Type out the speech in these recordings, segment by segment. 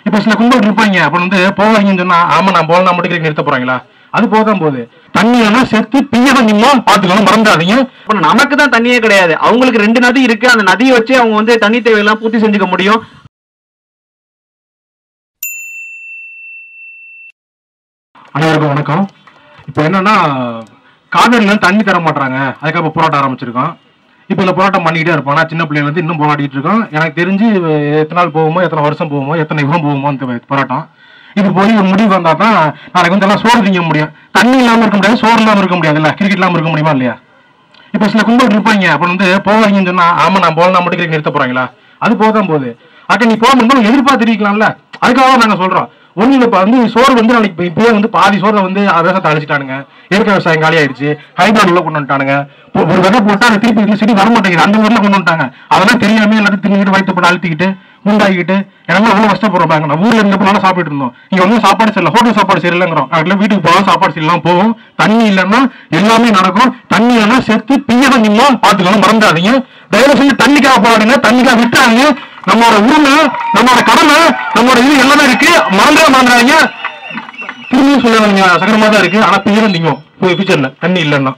இப்ப சில கும்பல் இருப்பாங்க அப்புறம் வந்து போவாதீங்கன்னு சொன்னா ஆமா நான் போகலாம் முடிக்கிறேன் நிறுத்த போறாங்களா அது போதான் போகுது தண்ணி எல்லாம் செத்து பிய தண்ணிமா பாத்துக்கணும் மறந்துடாதீங்க இப்ப நமக்கு தான் தண்ணியே கிடையாது அவங்களுக்கு ரெண்டு நதி இருக்கு அந்த நதியை வச்சு அவங்க வந்து தண்ணி தேவையெல்லாம் பூர்த்தி செஞ்சுக்க முடியும் அனைவருக்கும் வணக்கம் இப்போ என்னன்னா காவேரியில இருந்து தண்ணி தர மாட்டாங்க அதுக்கப்புறம் போராட்டம் ஆரம்பிச்சிருக்கோம் இப்போ இந்த போராட்டம் பண்ணிக்கிட்டே இருப்போம் நான் சின்ன பிள்ளைல இருந்து இன்னும் போராடிட்டு இருக்கோம் எனக்கு தெரிஞ்சு எத்தனை நாள் போகுமோ எத்தனை வருஷம் போகுமோ எத்தனை யுகம் போகுமோ இந்த போராட்டம் இது போய் ஒரு முடிவு வந்தா தான் நாளைக்கு வந்து எல்லாம் சோறு திங்க முடியும் தண்ணி இல்லாம இருக்க முடியாது சோறு இல்லாம இருக்க முடியாது இல்ல கிரிக்கெட் இல்லாம இருக்க முடியுமா இல்லையா இப்போ சில கும்பல் இருப்பாங்க அப்புறம் வந்து போவாதீங்கன்னு சொன்னா ஆமா நான் போகலாம் மட்டும் கிரிக்கெட் நிறுத்த போறாங்களா அது போதான் போகுது அக்க நீ போகணும் எதிர்பார்த்திருக்கலாம்ல அதுக்காக தான் நாங்க சொல்றோம் ஒண்ணு இப்ப வந்து சோறு வந்து நாளைக்கு இப்ப இப்பயே வந்து பாதி சோறை வந்து விவசாயத்தை அழிச்சிட்டானுங்க இயற்கை விவசாயம் காலி ஆயிடுச்சு ஹைபிரிட் உள்ள கொண்டு வந்துட்டானுங்க இப்போ ஒரு விதை போட்டா அது திருப்பி இந்த செடி வர மாட்டேங்குது அந்த ஊர்ல கொண்டு வந்துட்டாங்க அதெல்லாம் தெரியாம எல்லாத்தையும் தின்னுக்கிட்டு வயிற்று போட்டு அழுத்திக்கிட்டு குண்டாகிக்கிட்டு எனக்கு அவ்வளவு கஷ்டப்படுறோம் பாருங்க நான் ஊர்ல இருந்தப்ப நல்லா சாப்பிட்டு இருந்தோம் இங்க வந்து சாப்பாடு சரியில்லை ஹோட்டல் சாப்பாடு சரியில்லைங்கிறோம் அதுல வீட்டுக்கு போகலாம் சாப்பாடு சரியில்லாம போகும் தண்ணி இல்லைன்னா எல்லாமே நடக்கும் தண்ணி இல்லைன்னா செத்து பிய தண்ணிமா பாத்துக்கணும் மறந்துடாதீங்க தயவு செஞ்சு தண்ணிக்காக போராடுங்க தண்ணிக்காக விட்டாங்க நம்மளோட உரிமை நம்மளோட கடமை நம்மளோட இது எல்லாமே இருக்கு மறந்துட மறந்துடாதீங்க திரும்பியும் சொல்ல நீங்க சகரமா தான் இருக்கு ஆனா பிய தண்ணிங்க ஃபியூச்சர்ல தண்ணி இல்லைன்னா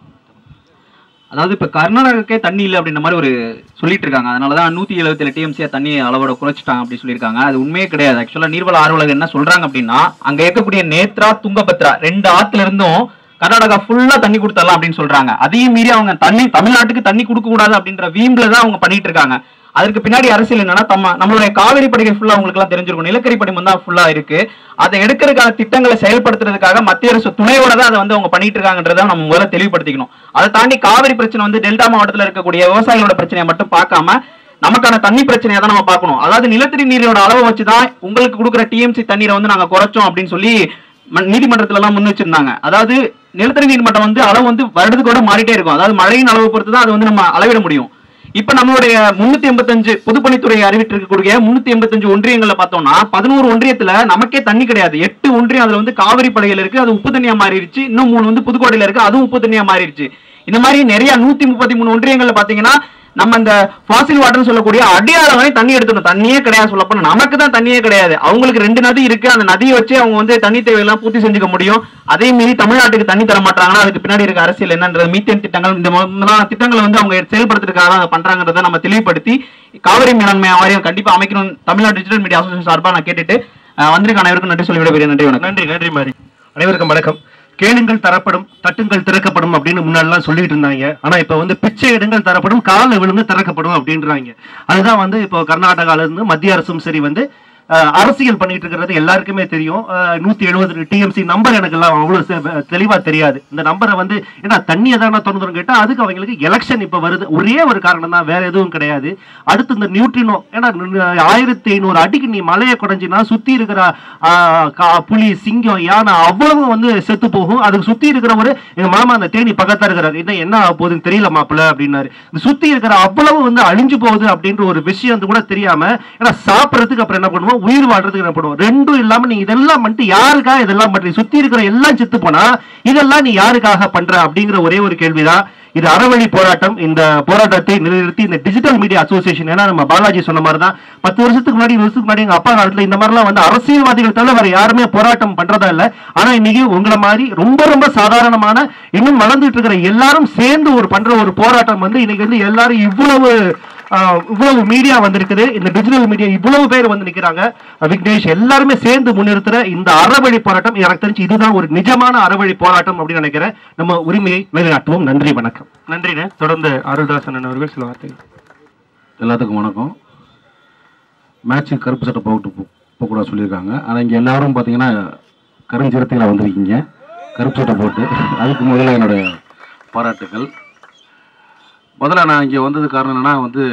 அதாவது இப்ப கர்நாடகாக்கே தண்ணி இல்லை அப்படின்ற மாதிரி ஒரு சொல்லிட்டு இருக்காங்க அதனாலதான் நூத்தி எழுபத்தி ஏழு டிஎம்சியா தண்ணி அளவோட குறைச்சிட்டாங்க அப்படின்னு சொல்லியிருக்காங்க அது உண்மையே கிடையாது ஆக்சுவலா நீர்வள ஆர்வலர் என்ன சொல்றாங்க அப்படின்னா அங்க இருக்கக்கூடிய நேத்ரா துங்கபத்ரா ரெண்டு ஆத்துல இருந்தும் கர்நாடகா ஃபுல்லா தண்ணி கொடுத்துடலாம் அப்படின்னு சொல்றாங்க அதையும் மீறி அவங்க தண்ணி தமிழ்நாட்டுக்கு தண்ணி கொடுக்க கூடாது அப்படின்ற வீம்ல தான் அவங்க பண்ணிட்டு இருக்காங்க அதற்கு பின்னாடி அரசியல் என்னன்னா தம்ம நம்மளுடைய காவிரி படுகை ஃபுல்லா உங்களுக்கு எல்லாம் தெரிஞ்சிருக்கும் நிலக்கரி படிமம் தான் ஃபுல்லா இருக்கு அதை எடுக்கிறதுக்கான திட்டங்களை செயல்படுத்துறதுக்காக மத்திய அரசு துணையோட தான் அதை வந்து அவங்க பண்ணிட்டு இருக்காங்கன்றதை நம்ம முதல்ல தெளிவுபடுத்திக்கணும் அதை தாண்டி காவிரி பிரச்சனை வந்து டெல்டா மாவட்டத்தில் இருக்கக்கூடிய விவசாயிகளோட பிரச்சனையை மட்டும் பார்க்காம நமக்கான தண்ணி பிரச்சனையை தான் நம்ம பார்க்கணும் அதாவது நிலத்தடி நீரோட அளவை வச்சு தான் உங்களுக்கு கொடுக்குற டிஎம்சி தண்ணீரை வந்து நாங்க குறைச்சோம் அப்படின்னு சொல்லி ம- நீதிமன்றத்துல எல்லாம் முன் வச்சிருந்தாங்க அதாவது நிலத்தடி நீர் மட்டம் வந்து அளவு வந்து வருடத்துக்கு கூட மாறிட்டே இருக்கும் அதாவது மழையின் அளவு பொறுத்து தான் அது வந்து நம்ம அளவிட முடியும் இப்ப நம்மளுடைய முன்னூத்தி எண்பத்தஞ்சு பொதுப்பணித்துறை அறிவிட்டு இருக்கக்கூடிய முன்னூத்தி எண்பத்தஞ்சு ஒன்றியங்கள்ல பார்த்தோம்னா பதினோரு ஒன்றியத்துல நமக்கே தண்ணி கிடையாது எட்டு ஒன்றியம் அதுல வந்து காவிரி படையில இருக்கு அது உப்பு தண்ணியா மாறிடுச்சு இன்னும் மூணு வந்து புதுக்கோட்டையில இருக்கு அதுவும் உப்பு தண்ணியா மாறிடுச்சு இந்த மாதிரி நிறைய நூத்தி முப்பத்தி மூணு ஒன்றியங்கள்ல பாத்தீங்கன்னா நம்ம இந்த ஃபாசில் வாட்டர்னு சொல்லக்கூடிய அடியாள வரை தண்ணி எடுத்துக்கணும் தண்ணியே கிடையாது சொல்ல போனா நமக்கு தான் தண்ணியே கிடையாது அவங்களுக்கு ரெண்டு நதி இருக்கு அந்த நதியை வச்சு அவங்க வந்து தண்ணி தேவையெல்லாம் பூர்த்தி செஞ்சுக்க முடியும் அதே மீறி தமிழ்நாட்டுக்கு தண்ணி தர மாட்டாங்கன்னா அதுக்கு பின்னாடி இருக்க அரசியல் என்னன்றது மீத்தேன் திட்டங்கள் இந்த முதலான திட்டங்களை வந்து அவங்க செயல்படுத்துறதுக்காக தான் அதை பண்றாங்கிறத நம்ம தெளிவுபடுத்தி காவிரி மேலாண்மை வாரியம் கண்டிப்பா அமைக்கணும் தமிழ்நாடு டிஜிட்டல் மீடியா அசோசியேஷன் சார்பா நான் கேட்டுட்டு அஹ், வந்திருக்க அனைவருக்கும் நன்றி சொல்லி விடைபெறுகிறேன் நன்றி வணக்கம் நன்றி நன்றி மாதிரி அனைவருக்கும் வணக்கம் கேளுங்கள் தரப்படும் தட்டுங்கள் திறக்கப்படும் அப்படின்னு முன்னாடிலாம் சொல்லிட்டு இருந்தாங்க ஆனா இப்ப வந்து பிச்சை இடங்கள் தரப்படும் கால விழுந்து திறக்கப்படும் அப்படின்றாங்க அதுதான் வந்து இப்போ கர்நாடகால இருந்து மத்திய அரசும் சரி வந்து அஹ், அரசியல் பண்ணிட்டு இருக்கிறது எல்லாருக்குமே தெரியும் நூத்தி எழுபது டிஎம்சி நம்பர் எனக்கு எல்லாம் அவ்வளவு செ- தெளிவா தெரியாது இந்த நம்பரை வந்து ஏன்னா தண்ணியை தானே திறந்துரும் கேட்டா அதுக்கு அவங்களுக்கு எலெக்ஷன் இப்ப வருது ஒரே ஒரு காரணம் தான் வேற எதுவும் கிடையாது அடுத்து இந்த நியூட்ரினோ ஏன்னா ஆயிரத்தி ஐநூறு அடிக்கு நீ மலையை குறைஞ்சினா சுத்தி இருக்கிற ஆஹ், கா- புலி சிங்கம் யானை அவ்வளவு வந்து செத்து போகும் அதுக்கு சுத்தி இருக்கிறவரு எங்க மாமா அந்த தேனி பக்கத்தா இருக்கிறாரு என்ன என்ன ஆக போகுதுன்னு தெரியல மாப்பிள்ள அப்படின்னாரு இந்த சுத்தி இருக்கிற அவ்வளவு வந்து அழிஞ்சு போகுது அப்படின்ற ஒரு விஷயம் வந்து கூட தெரியாம ஏன்னா சாப்பிடறதுக்கு அப்புறம் என்ன பண்ணுவோம் உயிர் வாழ்றதுக்கு என்ன பண்ணுவோம் ரெண்டும் இல்லாம நீ இதெல்லாம் பண்ணிட்டு யாருக்காக இதெல்லாம் பண்றீங்க சுத்தி இருக்கிற எல்லாம் செத்து போனா இதெல்லாம் நீ யாருக்காக பண்ற அப்படிங்கிற ஒரே ஒரு கேள்விதான் இது அறவழி போராட்டம் இந்த போராட்டத்தை நிலைநிறுத்தி இந்த டிஜிட்டல் மீடியா அசோசியேஷன் ஏன்னா நம்ம பாலாஜி சொன்ன மாதிரி தான் பத்து வருஷத்துக்கு முன்னாடி இருபது வருஷத்துக்கு முன்னாடி எங்க அப்பா காலத்துல இந்த மாதிரிலாம் வந்து அரசியல்வாதிகள் தவிர வேற யாருமே போராட்டம் பண்றதா இல்ல ஆனா இன்னைக்கு உங்களை மாதிரி ரொம்ப ரொம்ப சாதாரணமான இன்னும் வளர்ந்துட்டு இருக்கிற எல்லாரும் சேர்ந்து ஒரு பண்ற ஒரு போராட்டம் வந்து இன்னைக்கு வந்து எல்லாரும் இவ்வளவு ஆஹ், இவ்வளவு மீடியா வந்திருக்குது இந்த டிஜிட்டல் மீடியா இவ்வளவு பேர் வந்து நிக்கிறாங்க அஹ், விக்னேஷ் எல்லாருமே சேர்ந்து முன்னிறுத்துற இந்த அறவழி போராட்டம் எனக்கு தெரிஞ்சு இதுதான் ஒரு நிஜமான அறவழி போராட்டம் அப்படின்னு நினைக்கிறேன் நம்ம உரிமையை நிலைநாட்டுவோம் நன்றி வணக்கம் நன்றிண்ணே தொடர்ந்து அருள்தாசன் அவர்கள் சில வார்த்தைகள் எல்லாத்துக்கும் வணக்கம் மேட்ச்சுக்கு கருப்பு சட்டை போட்டு போ- போகக்கூடாது சொல்லியிருக்காங்க ஆனால் இங்கே எல்லாரும் பார்த்தீங்கன்னா கருஞ்சிரத்தில் வந்திருக்கீங்க கருப்பு சட்டை போட்டு அதுக்கு முதல்ல என்னுடைய பாராட்டுக்கள் முதல்ல நான் இங்கே வந்தது காரணம் என்னன்னா வந்து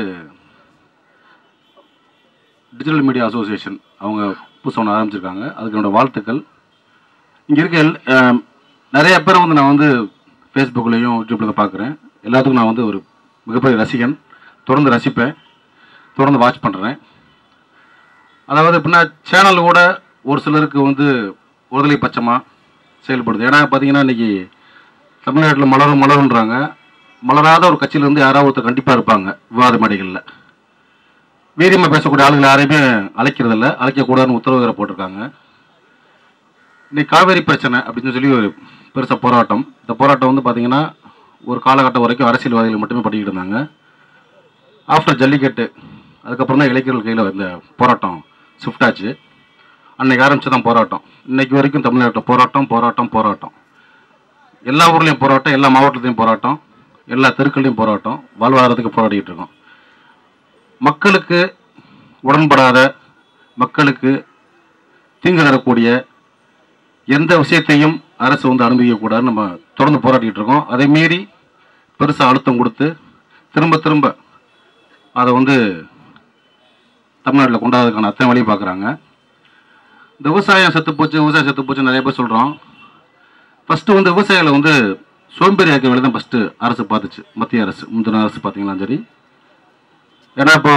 டிஜிட்டல் மீடியா அசோசியேஷன் அவங்க புதுசாக ஒன்று ஆரம்பிச்சிருக்காங்க அதுக்கு என்னோட வாழ்த்துக்கள் இங்கே இருக்க எல் அஹ், நிறைய பேர் வந்து நான் வந்து ஃபேஸ்புக்லேயும் யூடியூப்ல பார்க்குறேன் எல்லாத்துக்கும் நான் வந்து ஒரு மிகப்பெரிய ரசிகன் தொடர்ந்து ரசிப்பேன் தொடர்ந்து வாட்ச் பண்ணுறேன் அதாவது எப்படின்னா சேனல் கூட ஒரு சிலருக்கு வந்து ஒருதலை பட்சமாக செயல்படுது ஏன்னா பார்த்தீங்கன்னா இன்னைக்கு தமிழ்நாட்டில் மலரும் மலருன்றாங்க மலராத ஒரு கட்சியிலேருந்து யாராவது ஒருத்தர் கண்டிப்பாக இருப்பாங்க விவாத மேடைகளில் வீரியமா பேசக்கூடிய ஆளுங்களை யாரையுமே அழைக்கிறது இல்லை அழைக்கக்கூடாதுன்னு உத்தரவு வேற போட்டிருக்காங்க இன்னைக்கு காவேரி பிரச்சனை அப்படின்னு சொல்லி ஒரு பெருசாக போராட்டம் இந்த போராட்டம் வந்து பார்த்தீங்கன்னா ஒரு காலகட்டம் வரைக்கும் அரசியல்வாதிகள் மட்டுமே பண்ணிக்கிட்டு இருந்தாங்க ஆஃப்டர் ஜல்லிக்கட்டு அதுக்கப்புறம் தான் இளைஞர்கள் கையில் இந்த போராட்டம் ஷிஃப்ட் ஆச்சு அன்னைக்கு ஆரம்பிச்சு தான் போராட்டம் இன்னைக்கு வரைக்கும் தமிழ்நாட்டில் போராட்டம் போராட்டம் போராட்டம் எல்லா ஊர்லேயும் போராட்டம் எல்லா மாவட்டத்துலையும் போராட்டம் எல்லா தெருக்கள்லையும் போராட்டம் வாழ்வாதாரத்துக்கு போராடிட்டு இருக்கோம் மக்களுக்கு உடன்படாத மக்களுக்கு தீங்கு தரக்கூடிய எந்த விஷயத்தையும் அரசு வந்து அனுமதிக்கக்கூடாதுன்னு நம்ம தொடர்ந்து போராடிட்டு இருக்கோம் அதை மீறி பெருசாக அழுத்தம் கொடுத்து திரும்ப திரும்ப அதை வந்து தமிழ்நாட்டில் கொண்டாடுறதுக்கான அத்தனை வழியும் பார்க்குறாங்க இந்த விவசாயம் செத்து போச்சு விவசாயம் செத்து போச்சு நிறைய பேர் சொல்கிறோம் ஃபஸ்ட்டு வந்து விவசாயிகளை வந்து சோம்பேறி ஆக்க வேலை தான் ஃபஸ்ட்டு அரசு பார்த்துச்சு மத்திய அரசு முந்தின அரசு பார்த்தீங்கன்னா சரி ஏன்னா இப்போ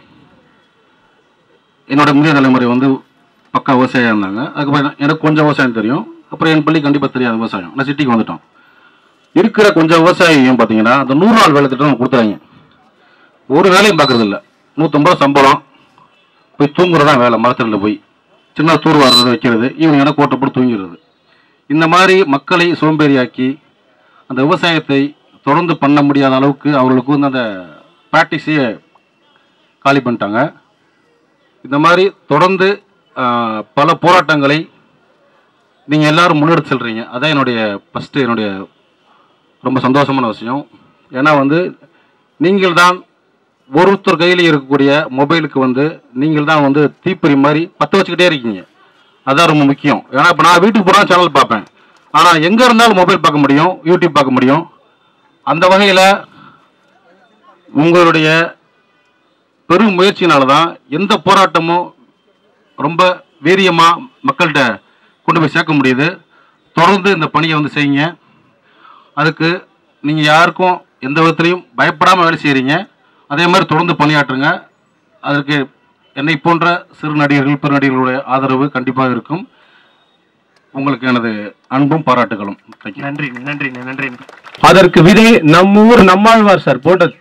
என்னோட முந்தைய தலைமுறை வந்து பக்கா விவசாயம் இருந்தாங்க அதுக்கப்புறம் எனக்கு கொஞ்சம் விவசாயம் தெரியும் அப்புறம் என் பள்ளி கண்டிப்பாக தெரியாது விவசாயம் நான் சிட்டிக்கு வந்துட்டோம் இருக்கிற கொஞ்சம் விவசாயியும் பார்த்தீங்கன்னா அந்த நூறு நாள் வேலை திட்டம் கொடுத்தாங்க ஒரு வேலையும் பார்க்கறது இல்லை நூற்றம்பது ரூபா சம்பளம் போய் தூங்குறதா வேலை மரத்தில் போய் சின்ன தூர் வாடுறது வைக்கிறது ஈவினிங் கோட்டை போட்டு தூங்கிடுறது இந்த மாதிரி மக்களை சோம்பேறியாக்கி அந்த விவசாயத்தை தொடர்ந்து பண்ண முடியாத அளவுக்கு அவர்களுக்கு வந்து அந்த ப்ராக்டிஸையே காலி பண்ணிட்டாங்க இந்த மாதிரி தொடர்ந்து ஆஹ், பல போராட்டங்களை நீங்கள் எல்லாரும் முன்னெடுத்து செல்றீங்க அதான் என்னுடைய ஃபஸ்ட்டு என்னுடைய ரொம்ப சந்தோஷமான விஷயம் ஏன்னா வந்து நீங்கள் தான் ஒருத்தர் கையில் இருக்கக்கூடிய மொபைலுக்கு வந்து நீங்கள் தான் வந்து தீப்பொறி மாதிரி பற்ற வச்சுக்கிட்டே இருக்கீங்க அதான் ரொம்ப முக்கியம் ஏன்னா இப்போ நான் வீட்டுக்கு போனால் சேனல் பார்ப்பேன் ஆனால் எங்கே இருந்தாலும் மொபைல் பார்க்க முடியும் யூடியூப் பார்க்க முடியும் அந்த வகையில் உங்களுடைய பெரும் முயற்சியினால தான் எந்த போராட்டமும் ரொம்ப வீரியமாக மக்கள்கிட்ட கொண்டு போய் சேர்க்க முடியுது தொடர்ந்து இந்த பணியை வந்து செய்யுங்க அதுக்கு நீங்கள் யாருக்கும் எந்த விதத்துலையும் பயப்படாமல் வேலை செய்கிறீங்க அதே மாதிரி தொடர்ந்து பணியாற்றுங்க அதற்கு என்னை போன்ற சிறு நடிகர்கள் பெரு நடிகர்களுடைய ஆதரவு கண்டிப்பாக இருக்கும் உங்களுக்கு எனது அன்பும் பாராட்டுகளும் தேங்க்யூ நன்றி நன்றி நன்றி அதற்கு விதை நம்ம ஊர் நம்மாழ்வார் சார் போட்டது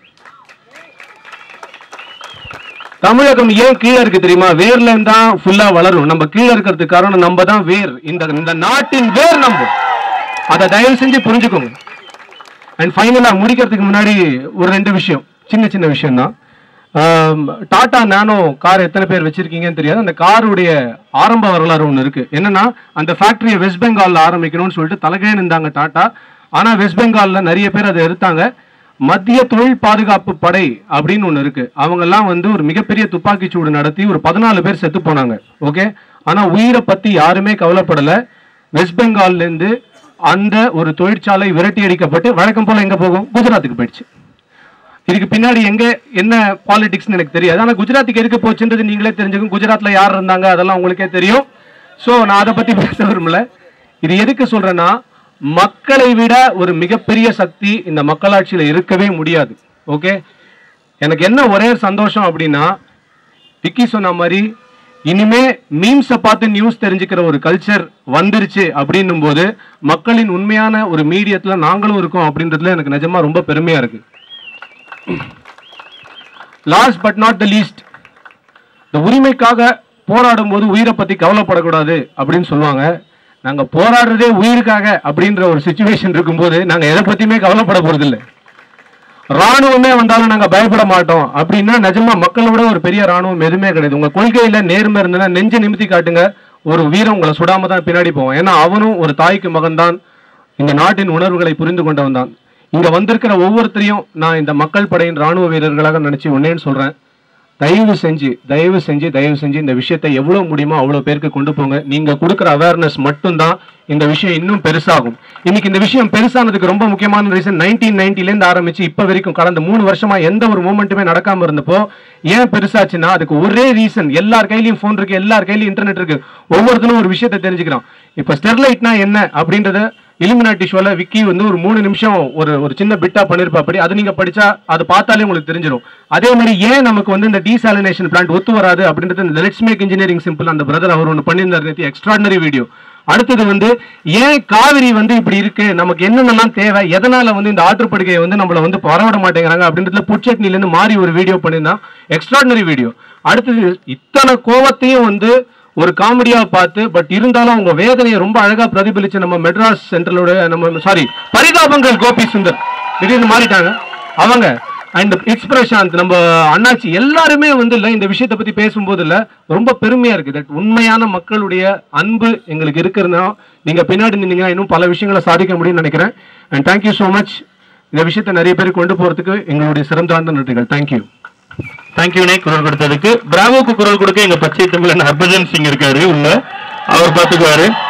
தமிழகம் ஏன் கீழே இருக்கு தெரியுமா வேர்ல இருந்தா ஃபுல்லா வளரும் நம்ம கீழே இருக்கிறதுக்கு காரணம் நம்ம தான் வேர் இந்த இந்த நாட்டின் வேர் நம்ம அதை தயவு செஞ்சு புரிஞ்சுக்கோங்க அண்ட் ஃபைனலா முடிக்கிறதுக்கு முன்னாடி ஒரு ரெண்டு விஷயம் சின்ன சின்ன விஷயம் தான் டாடா நானோ கார் எத்தனை பேர் வச்சிருக்கீங்கன்னு தெரியாது அந்த காருடைய ஆரம்ப வரலாறு ஒன்று இருக்கு என்னன்னா அந்த ஃபேக்டரியை வெஸ்ட் பெங்கால்ல ஆரம்பிக்கணும்னு சொல்லிட்டு தலைகே நின்றாங்க டாடா ஆனா வெஸ்ட் பெங்கால்ல நிறைய பேர் அதை எடுத்தாங்க மத்திய தொழில் பாதுகாப்பு படை அப்படின்னு ஒன்று இருக்கு அவங்க எல்லாம் வந்து ஒரு மிகப்பெரிய துப்பாக்கி சூடு நடத்தி ஒரு பதினாலு பேர் செத்து போனாங்க ஓகே ஆனா உயிரை பத்தி யாருமே கவலைப்படல வெஸ்ட் பெங்கால்ல இருந்து அந்த ஒரு தொழிற்சாலை விரட்டி அடிக்கப்பட்டு வழக்கம் போல எங்க போகும் குஜராத்துக்கு போயிடுச்சு இதுக்கு பின்னாடி எங்க என்ன பாலிடிக்ஸ்னு எனக்கு தெரியாது ஆனா குஜராத்துக்கு எதுக்கு போச்சுன்றது நீங்களே தெரிஞ்சுக்கணும் குஜராத்ல யார் இருந்தாங்க அதெல்லாம் உங்களுக்கே தெரியும் சோ நான் அதை பத்தி பேச விரும்பல இது எதுக்கு சொல்றேன்னா மக்களை விட ஒரு மிகப்பெரிய சக்தி இந்த மக்களாட்சியில இருக்கவே முடியாது ஓகே எனக்கு என்ன ஒரே சந்தோஷம் அப்படின்னா விக்கி சொன்ன மாதிரி இனிமே மீம்ஸை பார்த்து நியூஸ் தெரிஞ்சுக்கிற ஒரு கல்ச்சர் வந்துருச்சு அப்படின்னும் போது மக்களின் உண்மையான ஒரு மீடியத்துல நாங்களும் இருக்கோம் அப்படின்றதுல எனக்கு நிஜமா ரொம்ப பெருமையா இருக்கு last but not the least இந்த உரிமைக்காக போராடும் போது உயிரை பத்தி கவலைப்படக்கூடாது அப்படின்னு சொல்லுவாங்க நாங்க போராடுறதே உயிருக்காக அப்படின்ற ஒரு சுச்சுவேஷன் இருக்கும்போது நாங்க எதை பத்தியுமே கவலைப்பட போறதில்ல ராணுவமே வந்தாலும் நாங்க பயப்பட மாட்டோம் அப்படின்னா நிஜமா மக்களை விட ஒரு பெரிய ராணுவம் எதுவுமே கிடையாது உங்க கொள்கையில நேர்மை இருந்ததுன்னா நெஞ்ச நிமித்தி காட்டுங்க ஒரு வீரம் உங்களை சுடாம தான் பின்னாடி போவோம் ஏன்னா அவனும் ஒரு தாய்க்கு மகன்தான் இந்த நாட்டின் உணர்வுகளை புரிந்து கொண்டவன் தான் இங்க வந்திருக்கிற ஒவ்வொருத்தரையும் நான் இந்த மக்கள் படையின் ராணுவ வீரர்களாக நினைச்சு ஒன்னேன்னு சொல்றேன் தயவு செஞ்சு தயவு செஞ்சு தயவு செஞ்சு இந்த விஷயத்தை எவ்வளவு முடியுமோ அவ்வளவு பேருக்கு கொண்டு போங்க நீங்க கொடுக்குற அவேர்னஸ் மட்டும்தான் இந்த விஷயம் இன்னும் பெருசாகும் இன்னைக்கு இந்த விஷயம் பெருசானதுக்கு ரொம்ப முக்கியமான ரீசன் நைன்டீன் நைன்டில இருந்து ஆரம்பிச்சு இப்ப வரைக்கும் கடந்த மூணு வருஷமா எந்த ஒரு மூமெண்ட்டுமே நடக்காம இருந்தப்போ ஏன் பெருசாச்சுன்னா அதுக்கு ஒரே ரீசன் எல்லார் கையிலயும் போன் இருக்கு எல்லார் கையிலயும் இன்டர்நெட் இருக்கு ஒவ்வொருத்தரும் ஒரு விஷயத்தை தெரிஞ்சுக்கிறான் இப்ப ஸ்டெர்லைட்னா என்ன அப்படின்றத இலுமினாட்டி ஷோல விக்கி வந்து ஒரு மூணு நிமிஷம் ஒரு ஒரு சின்ன பிட்டா பண்ணிருப்பா அப்படி அது நீங்க படிச்சா அது பார்த்தாலே உங்களுக்கு தெரிஞ்சிடும் அதே மாதிரி ஏன் நமக்கு வந்து இந்த டீசாலினேஷன் பிளான்ட் ஒத்து வராது அப்படின்றது இந்த லெட்ஸ் மேக் இன்ஜினியரிங் சிம்பிள் அந்த பிரதர் அவர் ஒன்று பண்ணியிருந்தார் நேற்று எக்ஸ்ட்ராடனரி வீடியோ அடுத்தது வந்து ஏன் காவிரி வந்து இப்படி இருக்கு நமக்கு என்னென்னலாம் தேவை எதனால வந்து இந்த ஆற்றுப்படுகையை வந்து நம்மள வந்து வரவிட மாட்டேங்கிறாங்க அப்படின்றதுல புட்சட்னில இருந்து மாறி ஒரு வீடியோ பண்ணியிருந்தான் எக்ஸ்ட்ராடினரி வீடியோ அடுத்தது இத்தனை கோவத்தையும் வந்து ஒரு காமெடியா பார்த்து பட் இருந்தாலும் அவங்க வேதனையை ரொம்ப அழகா பிரதிபலிச்சு நம்ம மெட்ராஸ் சென்ட்ரலோட நம்ம சாரி பரிதாபங்கள் கோபி சுந்தர் திடீர்னு மாறிட்டாங்க அவங்க அண்ட் எக்ஸ் பிரசாந்த் நம்ம அண்ணாச்சி எல்லாருமே வந்து இல்ல இந்த விஷயத்தை பத்தி பேசும்போது இல்ல ரொம்ப பெருமையா இருக்கு தட் உண்மையான மக்களுடைய அன்பு எங்களுக்கு இருக்கிறதா நீங்க பின்னாடி நின்னீங்கன்னா இன்னும் பல விஷயங்களை சாதிக்க முடியும்னு நினைக்கிறேன் அண்ட் தேங்க்யூ ஸோ மச் இந்த விஷயத்தை நிறைய பேர் கொண்டு போறதுக்கு எங்களுடைய சிறந்தார்ந்த நன்றிகள் தேங்க்யூ தேங்க்யூனே குரல் கொடுத்ததுக்கு பிராவோக்கு குரல் கொடுக்க எங்க பச்சை தமிழன் ஹர்பஜன் சிங் இருக்காரு உள்ள அவர் பாத்துக்குவாரு